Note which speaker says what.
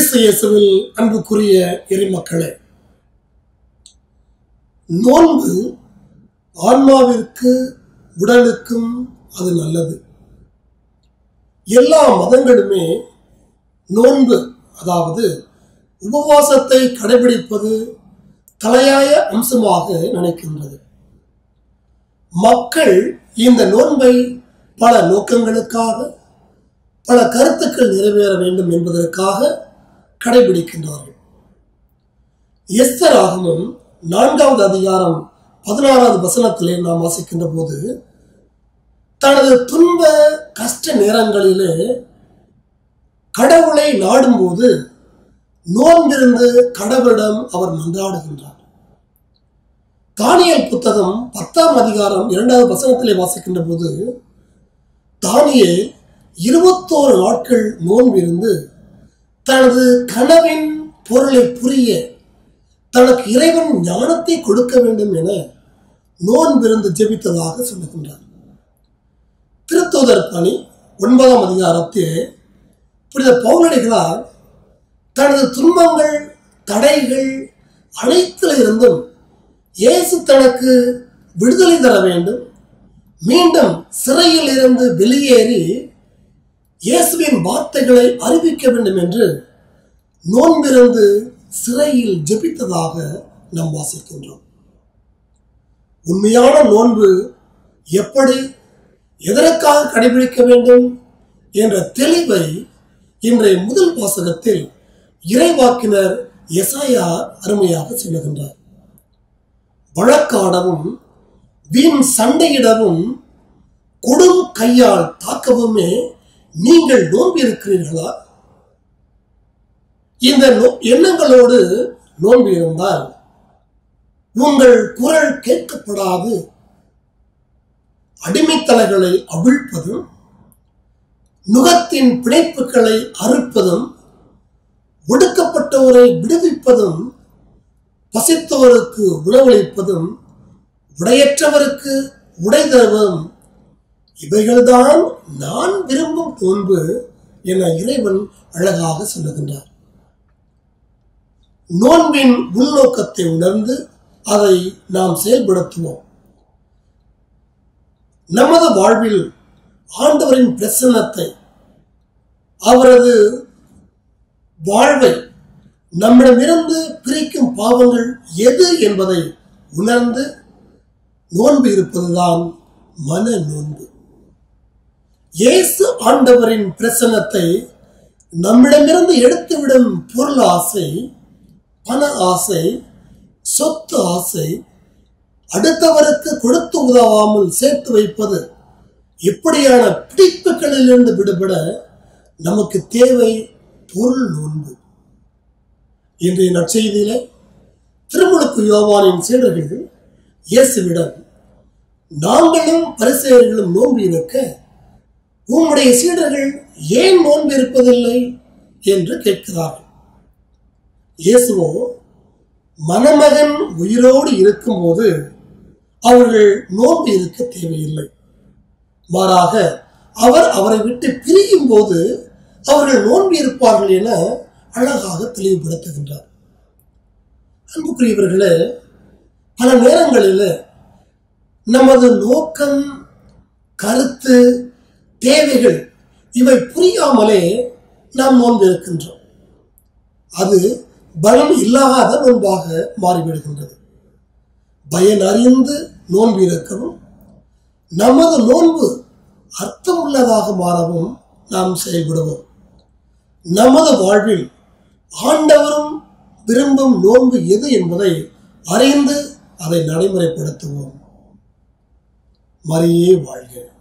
Speaker 1: கிறிஸ்து இயேசுவில் அன்புக்குரிய இறைமக்களே நோன்பு ஆன்மாவிற்கு உடலுக்கும் அது நல்லது எல்லா மதங்களுமே நோன்பு அதாவது உபவாசத்தை கடைபிடிப்பது தலையாய அம்சமாக நினைக்கின்றது மக்கள் இந்த நோன்பை பல நோக்கங்களுக்காக பல கருத்துக்கள் நிறைவேற வேண்டும் என்பதற்காக கடைபிடிக்கின்றார்கள் எஸ்தர் ஆகமும் நான்காவது அதிகாரம் பதினாறாவது வசனத்திலே நாம் வாசிக்கின்ற போது தனது துன்ப கஷ்ட நேரங்களிலே கடவுளை நாடும்போது நோன்பிருந்து கடவுளிடம் அவர் மன்றாடுகின்றார் தானியல் புத்தகம் பத்தாம் அதிகாரம் இரண்டாவது வசனத்திலே வாசிக்கின்ற போது தானியேல் இருபத்தோரு நாட்கள் நோன்பிருந்து தனது கனவின் பொருளை புரிய தனக்கு இறைவன் ஞானத்தை கொடுக்க வேண்டும் என நோன்பிருந்து ஜெபித்ததாக சொல்லுகின்றார் திருத்தூதர் பணி ஒன்பதாம் அதிகாரத்தில் புனித பௌனடிகளார் தனது துன்பங்கள் தடைகள் அனைத்துல இருந்தும் இயேசு தனக்கு விடுதலை தர வேண்டும் மீண்டும் சிறையில் இருந்து வெளியேறி இயேசுவின் வார்த்தைகளை அறிவிக்க வேண்டும் என்று நோன்பிருந்து சிறையில் ஜெபித்ததாக நாம் வாசிக்கின்றோம் உண்மையான நோன்பு எப்படி எதற்காக கடைபிடிக்க வேண்டும் என்ற தெளிவை இன்றைய முதல் வாசகத்தில் இறைவாக்கினர் எசாயா அருமையாக சொல்லுகின்றார் வழக்காடவும் வீண் சண்டையிடவும் கொடும் கையால் தாக்கவுமே நீங்கள் நோன்பு இருக்கிறீர்களா இந்த நோ- எண்ணங்களோடு நோன்பு இருந்தால் உங்கள் குரல் கேட்கப்படாது அடிமைத்தலைகளை அவிழ்ப்பதும் நுகத்தின் பிணைப்புகளை அறுப்பதும் ஒடுக்கப்பட்டோரை விடுவிப்பதும் பசித்தோருக்கு உணவளிப்பதும் உடையற்றவருக்கு உடை தருவதும் இவைகள்தான் நான் விரும்பும் நோன்பு என இறைவன் அழகாக சொல்லுகின்றார் நோன்பின் உள்நோக்கத்தை உணர்ந்து அதை நாம் செயல்படுத்துவோம் நமது வாழ்வில் ஆண்டவரின் பிரசன்னத்தை அவரது வாழ்வை நம்மிடமிருந்து பிரிக்கும் பாவங்கள் எது என்பதை உணர்ந்து நோன்பு இருப்பதுதான் மன நோன்பு இயேசு ஆண்டவரின் பிரசன்னத்தை நம்மிடமிருந்து எடுத்துவிடும் பொருள் ஆசை பண ஆசை சொத்து ஆசை அடுத்தவருக்கு கொடுத்து உதவாமல் சேர்த்து வைப்பது இப்படியான பிடிப்புகளிலிருந்து விடுபட நமக்கு தேவை பொருள் நோன்பு இன்றைய நற்செய்தியில திருமுழுக்கு யோவானின் சீடர்கள் இயேசுவிடம் நாங்களும் பரிசெயர்களும் நோன்பு இருக்க உம்முடைய சீடர்கள் ஏன் நோன்பு இருப்பதில்லை என்று கேட்கிறார்கள் இயேசுவோ மணமகன் உயிரோடு இருக்கும்போது அவர்கள் நோன்பு இருக்க தேவையில்லை மாறாக அவர் அவரை விட்டு பிரியும் போது அவர்கள் நோன்பு இருப்பார்கள் என அழகாக தெளிவுபடுத்துகின்றார் அன்புக்குரியவர்களே பல நேரங்களில் நமது நோக்கம் கருத்து தேவைகள் இவை புரியாமலே நாம் நோன்பு இருக்கின்றோம் அது பலம் இல்லாத நோன்பாக மாறிவிடுகின்றது பயன் அறிந்து நோன்பு இருக்கவும் நமது நோன்பு அர்த்தமுள்ளதாக மாறவும் நாம் செயல்படுவோம் நமது வாழ்வில் ஆண்டவரும் விரும்பும் நோன்பு எது என்பதை அறிந்து அதை நடைமுறைப்படுத்துவோம் மரியே வாழ்க